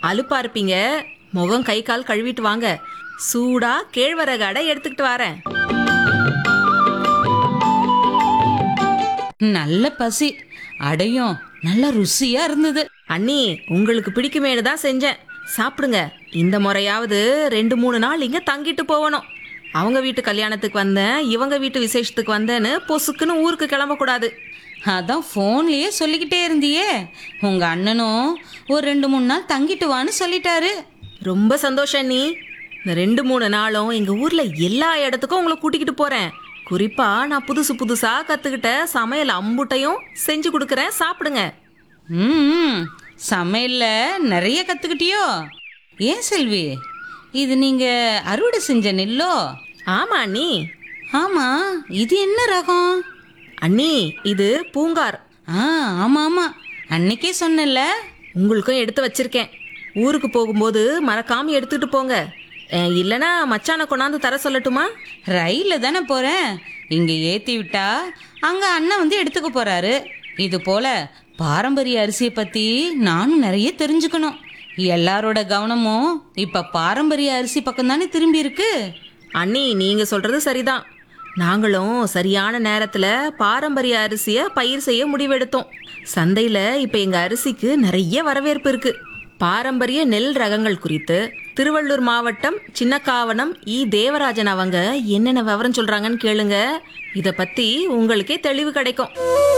அலுப்பா இருப்பீங்க முகம் கை கால் கழுவிட்டு வாங்க சூடா கேழ்வரகு அடை எடுத்துக்கிட்டு வரேன் நல்ல பசி அடையும் நல்ல ருசியா இருந்தது அண்ணி உங்களுக்கு பிடிக்குமேனு தான் செஞ்சேன் சாப்பிடுங்க இந்த முறையாவது ரெண்டு மூணு நாள் இங்க தங்கிட்டு போகணும் அவங்க வீட்டு கல்யாணத்துக்கு வந்தேன் இவங்க வீட்டு விசேஷத்துக்கு வந்தேன்னு பொசுக்குன்னு ஊருக்கு கிளம்பக்கூடாது அதான் ஃபோன்லயே சொல்லிக்கிட்டே இருந்தியே உங்க அண்ணனும் ஒரு ரெண்டு மூணு நாள் தங்கிட்டு வான்னு சொல்லிட்டாரு ரொம்ப சந்தோஷம் நீ இந்த ரெண்டு மூணு நாளும் எங்க ஊர்ல எல்லா இடத்துக்கும் உங்களை கூட்டிக்கிட்டு போறேன் குறிப்பா நான் புதுசு புதுசா கத்துக்கிட்ட சமையல் அம்புட்டையும் செஞ்சு கொடுக்கறேன் சாப்பிடுங்க ம் சமையல்ல நிறைய கத்துக்கிட்டியோ ஏன் செல்வி இது நீங்க அறுவடை செஞ்ச நெல்லோ ஆமா அண்ணி ஆமா இது என்ன ரகம் அண்ணி இது பூங்கார் ஆ ஆமா ஆமா அன்னைக்கே சொன்னல உங்களுக்கும் எடுத்து வச்சிருக்கேன் ஊருக்கு போகும்போது மறக்காம எடுத்துட்டு போங்க அஹ், இல்லனா மச்சானை கொண்டாந்து தர சொல்லட்டுமா ரயில்ல தானே போறேன் இங்க ஏத்தி விட்டா அங்க அண்ணன் வந்து எடுத்துக்க போறாரு இது போல பாரம்பரிய அரிசியை பத்தி நானும் நிறைய தெரிஞ்சுக்கணும் எல்லாரோட கவனமும் இப்ப பாரம்பரிய அரிசி பக்கம் தானே திரும்பி இருக்கு அண்ணி நீங்க சொல்றது சரிதான் நாங்களும் சரியான நேரத்துல பாரம்பரிய அரிசிய பயிர் செய்ய முடிவெடுத்தோம் சந்தையில இப்ப எங்க அரிசிக்கு நிறைய வரவேற்பு இருக்கு பாரம்பரிய நெல் ரகங்கள் குறித்து திருவள்ளூர் மாவட்டம் சின்னக்காவனம் இ தேவராஜன் அவங்க என்னென்ன விவரம் சொல்றாங்கன்னு கேளுங்க இத பத்தி உங்களுக்கே தெளிவு கிடைக்கும்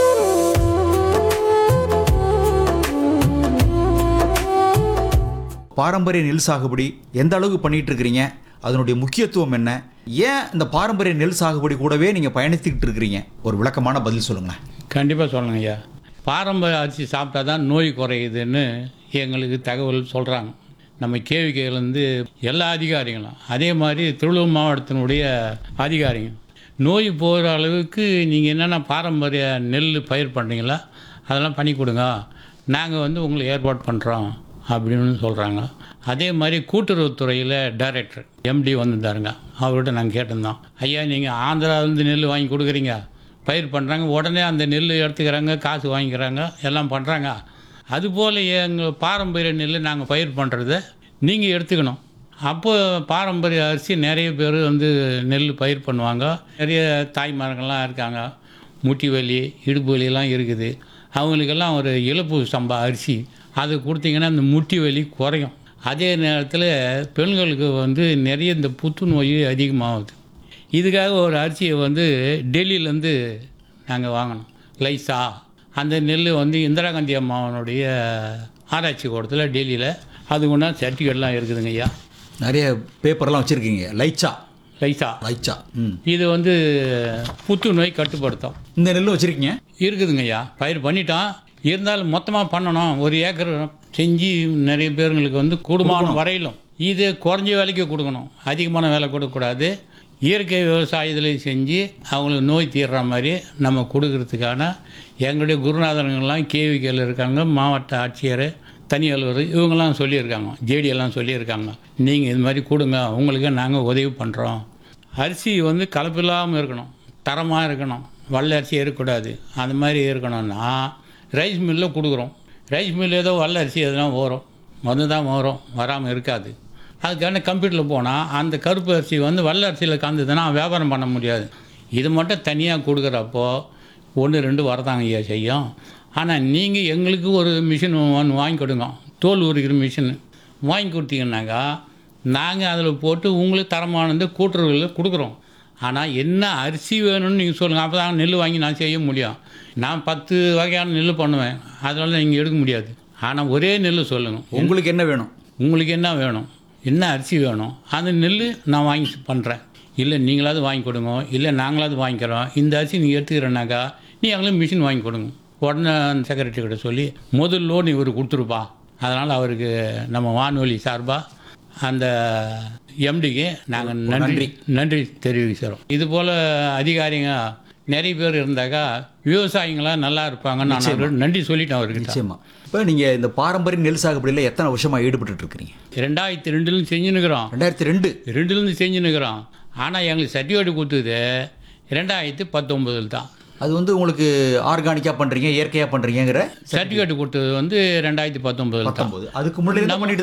பாரம்பரிய நெல் சாகுபடி எந்த அளவுக்கு பண்ணிட்டு இருக்கிறீங்க அதனுடைய முக்கியத்துவம் என்ன ஏன் இந்த பாரம்பரிய நெல் சாகுபடி கூடவே நீங்கள் பயணித்துக்கிட்டு இருக்கிறீங்க ஒரு விளக்கமான பதில் சொல்லுங்களேன் கண்டிப்பாக சொல்லுங்க ஐயா பாரம்பரிய அரிசி சாப்பிட்டா தான் நோய் குறையுதுன்னு எங்களுக்கு தகவல் சொல்கிறாங்க நம்ம கேவிக்கையிலேருந்து எல்லா அதிகாரிகளும் அதே மாதிரி திருவள்ளூர் மாவட்டத்தினுடைய அதிகாரிங்க நோய் போகிற அளவுக்கு நீங்கள் என்னென்ன பாரம்பரிய நெல் பயிர் பண்ணுறீங்களா அதெல்லாம் பண்ணி கொடுங்க நாங்கள் வந்து உங்களுக்கு ஏற்பாடு பண்ணுறோம் அப்படின்னு சொல்கிறாங்க அதே மாதிரி கூட்டுறவுத்துறையில் டைரக்டர் எம்டி வந்திருந்தாருங்க அவர்கிட்ட நாங்கள் கேட்டிருந்தோம் ஐயா நீங்கள் ஆந்திராவிலேருந்து நெல் வாங்கி கொடுக்குறீங்க பயிர் பண்ணுறாங்க உடனே அந்த நெல் எடுத்துக்கிறாங்க காசு வாங்கிக்கிறாங்க எல்லாம் பண்ணுறாங்க அதுபோல் எங்கள் பாரம்பரிய நெல் நாங்கள் பயிர் பண்ணுறத நீங்கள் எடுத்துக்கணும் அப்போ பாரம்பரிய அரிசி நிறைய பேர் வந்து நெல் பயிர் பண்ணுவாங்க நிறைய தாய்மார்கள்லாம் இருக்காங்க முட்டி வலி இடுப்பு வலியெல்லாம் இருக்குது அவங்களுக்கெல்லாம் ஒரு இழப்பு சம்பா அரிசி அது கொடுத்தீங்கன்னா அந்த முட்டி வலி குறையும் அதே நேரத்தில் பெண்களுக்கு வந்து நிறைய இந்த புத்துநோய் அதிகமாகுது இதுக்காக ஒரு அரிசியை வந்து டெல்லியிலேருந்து நாங்கள் வாங்கினோம் லைசா அந்த நெல் வந்து இந்திரா காந்தி அம்மாவனுடைய ஆராய்ச்சி கூடத்தில் டெல்லியில் அது கொண்டா சர்டிஃபிகேட்லாம் இருக்குதுங்க ஐயா நிறைய பேப்பர்லாம் வச்சுருக்கீங்க லைச்சா லைசா லைச்சா ம் இது வந்து புத்துநோய் கட்டுப்படுத்தும் இந்த நெல் வச்சுருக்கீங்க இருக்குதுங்க ஐயா பயிர் பண்ணிட்டோம் இருந்தாலும் மொத்தமாக பண்ணணும் ஒரு ஏக்கர் செஞ்சு நிறைய பேருங்களுக்கு வந்து கூடுமான வரையிலும் இது குறைஞ்ச விலைக்கு கொடுக்கணும் அதிகமான விலை கொடுக்கக்கூடாது இயற்கை விவசாயத்தில் செஞ்சு அவங்களுக்கு நோய் தீர்ற மாதிரி நம்ம கொடுக்கறதுக்கான எங்களுடைய குருநாதர்கள்லாம் கேவிக்கையில் இருக்காங்க மாவட்ட ஆட்சியர் தனி அலுவலர் இவங்கெல்லாம் சொல்லியிருக்காங்க ஜேடி எல்லாம் சொல்லியிருக்காங்க நீங்கள் இது மாதிரி கொடுங்க உங்களுக்கு நாங்கள் உதவி பண்ணுறோம் அரிசி வந்து கலப்பில்லாமல் இருக்கணும் தரமாக இருக்கணும் வல்ல அரிசி இருக்கக்கூடாது அந்த மாதிரி இருக்கணும்னா ரைஸ் மில்லில் கொடுக்குறோம் ரைஸ் மில் ஏதோ வல்ல அரிசி எதுனா வரும் வந்து தான் வரும் வராமல் இருக்காது அதுக்கான கம்ப்யூட்டரில் போனால் அந்த கருப்பு அரிசி வந்து வல்ல அரிசியில் கலந்துதுன்னா வியாபாரம் பண்ண முடியாது இது மட்டும் தனியாக கொடுக்குறப்போ ஒன்று ரெண்டு வரதாங்க ஐயா செய்யும் ஆனால் நீங்கள் எங்களுக்கு ஒரு மிஷின் ஒன்று வாங்கி கொடுங்க தோல் உரிக்கிற மிஷின் வாங்கி கொடுத்தீங்கன்னாக்கா நாங்கள் அதில் போட்டு உங்களுக்கு தரமானது கூட்டுறவுகளில் கொடுக்குறோம் ஆனால் என்ன அரிசி வேணும்னு நீங்கள் சொல்லுங்கள் அப்போ தான் நெல் வாங்கி நான் செய்ய முடியும் நான் பத்து வகையான நெல் பண்ணுவேன் அதனால நீங்கள் எடுக்க முடியாது ஆனால் ஒரே நெல் சொல்லுங்கள் உங்களுக்கு என்ன வேணும் உங்களுக்கு என்ன வேணும் என்ன அரிசி வேணும் அந்த நெல் நான் வாங்கி பண்ணுறேன் இல்லை நீங்களாவது வாங்கி கொடுங்க இல்லை நாங்களாவது வாங்கிக்கிறோம் இந்த அரிசி நீங்கள் எடுத்துக்கிறேன்னாக்கா நீ எங்களுக்கு மிஷின் வாங்கி கொடுங்க உடனே அந்த செக்ரட்டரி கிட்ட சொல்லி முதல் லோன் இவர் கொடுத்துருப்பா அதனால் அவருக்கு நம்ம வானொலி சார்பாக அந்த எம்டிக்கு நாங்கள் நன்றி நன்றி தெரிவிக்கிறோம் இது போல் அதிகாரிங்க நிறைய பேர் இருந்தாக்கா விவசாயிங்களாம் நல்லா இருப்பாங்கன்னு நான் அவருக்கு நன்றி சொல்லிட்டேன் அவர்கிட்ட நிச்சயமா இப்போ நீங்கள் இந்த பாரம்பரிய நெல் சாகுபடியில் எத்தனை வருஷமாக ஈடுபட்டு இருக்கிறீங்க ரெண்டாயிரத்தி ரெண்டுலேருந்து செஞ்சுன்னுக்குறோம் ரெண்டாயிரத்தி ரெண்டு ரெண்டுலேருந்து செஞ்சுன்னுக்குறோம் ஆனால் எங்களுக்கு சர்டிஃபிகேட் கொடுத்தது ரெண்டாயிரத்தி பத்தொம்பதில் தான் அது வந்து உங்களுக்கு ஆர்கானிக்காக பண்ணுறீங்க இயற்கையாக பண்ணுறீங்கிற சர்டிஃபிகேட் கொடுத்தது வந்து ரெண்டாயிரத்தி பத்தொம்பதில் தான் பத்தொம்போது அதுக்கு முன்னாடி என்ன பண்ணிட்டு